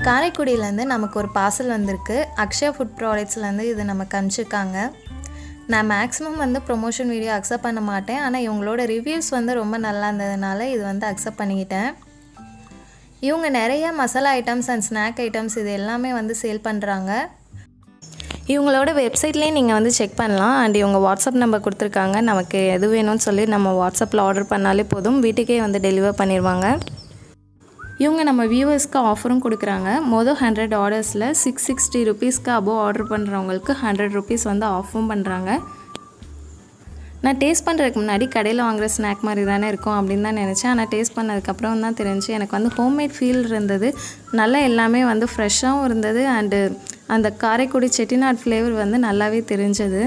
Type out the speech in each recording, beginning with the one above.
காரைக்குடியிலேருந்து நமக்கு ஒரு பார்சல் வந்திருக்கு அக்ஷயா ஃபுட் ப்ராடக்ட்ஸ்லேருந்து இது நமக்கு அனுப்பிச்சிருக்காங்க நான் மேக்ஸிமம் வந்து ப்ரொமோஷன் வீடியோ அக்செப்ட் பண்ண மாட்டேன் ஆனால் இவங்களோட ரிவ்யூஸ் வந்து ரொம்ப நல்லா இருந்ததுனால இது வந்து அக்செப்ட் பண்ணிக்கிட்டேன் இவங்க நிறைய masala items and snack items இது எல்லாமே வந்து சேல் பண்ணுறாங்க இவங்களோட வெப்சைட்லேயே நீங்கள் வந்து செக் பண்ணலாம் அண்ட் இவங்க வாட்ஸ்அப் நம்பர் கொடுத்துருக்காங்க நமக்கு எது வேணும்னு சொல்லி நம்ம வாட்ஸ்அப்பில் ஆர்டர் பண்ணாலே போதும் வீட்டுக்கே வந்து டெலிவர் பண்ணிடுவாங்க இவங்க நம்ம வியூவர்ஸ்க்கு ஆஃபரும் கொடுக்குறாங்க மொதல் ஹண்ட்ரட் ஆர்டர்ஸில் சிக்ஸ் சிக்ஸ்டி ருபீஸ்க்கு அபோவ் ஆர்டர் பண்ணுறவங்களுக்கு ஹண்ட்ரட் ருபீஸ் வந்து ஆஃபும் பண்ணுறாங்க நான் டேஸ்ட் பண்ணுறதுக்கு முன்னாடி கடையில் வாங்குற ஸ்நாக் மாதிரி தானே இருக்கும் அப்படின்னு தான் நினச்சேன் ஆனால் டேஸ்ட் பண்ணதுக்கப்புறம் தான் தெரிஞ்சு எனக்கு வந்து ஹோம்மேட் ஃபீல் இருந்தது நல்லா எல்லாமே வந்து ஃப்ரெஷ்ஷாகவும் இருந்தது அண்டு அந்த காரைக்குடி செட்டிநாட் ஃப்ளேவர் வந்து நல்லாவே தெரிஞ்சது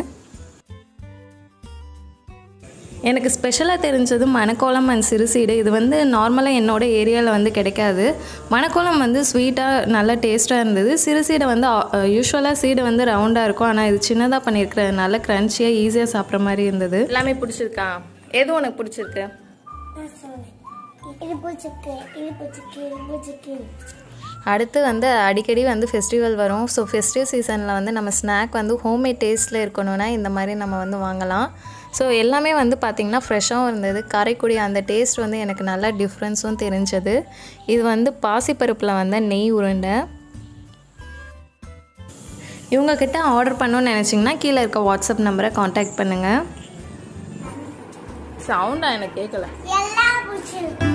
எனக்கு ஸ்பெஷலாக தெரிஞ்சது மணக்கோலம் அண்ட் சிறுசீடு இது வந்து நார்மலாக என்னோட ஏரியாவில் வந்து கிடைக்காது மணக்கோலம் வந்து ஸ்வீட்டாக நல்லா டேஸ்ட்டாக இருந்தது சிறுசீடை வந்து யூஸ்வலாக சீடு வந்து ரவுண்டாக இருக்கும் ஆனால் இது சின்னதாக பண்ணியிருக்கிறதுனால க்ரன்ச்சியாக ஈஸியாக சாப்பிட்ற மாதிரி இருந்தது எல்லாமே பிடிச்சிருக்கா எது உனக்கு பிடிச்சிருக்கு நான் சொன்னேன் இது பிடிச்சிருக்கு இது பிடிச்சிருக்கு இது பிடிச்சிருக்கு அடுத்து வந்து அடிக்கடி வந்து ஃபெஸ்டிவல் வரும் ஸோ ஃபெஸ்டிவ் சீசனில் வந்து நம்ம ஸ்நாக் வந்து ஹோம்மேட் டேஸ்ட்டில் இருக்கணும்னா இந்த மாதிரி நம்ம வந்து வாங்கலாம் ஸோ எல்லாமே வந்து பார்த்திங்கன்னா ஃப்ரெஷ்ஷாகவும் இருந்தது காரைக்குடி அந்த டேஸ்ட் வந்து எனக்கு நல்லா டிஃப்ரென்ஸும் தெரிஞ்சது இது வந்து பாசிப்பருப்பில் வந்த நெய் உருண்டை இவங்கக்கிட்ட ஆர்டர் பண்ணணும்னு நினச்சிங்கன்னா கீழே இருக்க வாட்ஸ்அப் நம்பரை காண்டாக்ட் பண்ணுங்கள் சவுண்டாக எனக்கு கேட்கல எல்லாம் பிடிச்சிருக்கு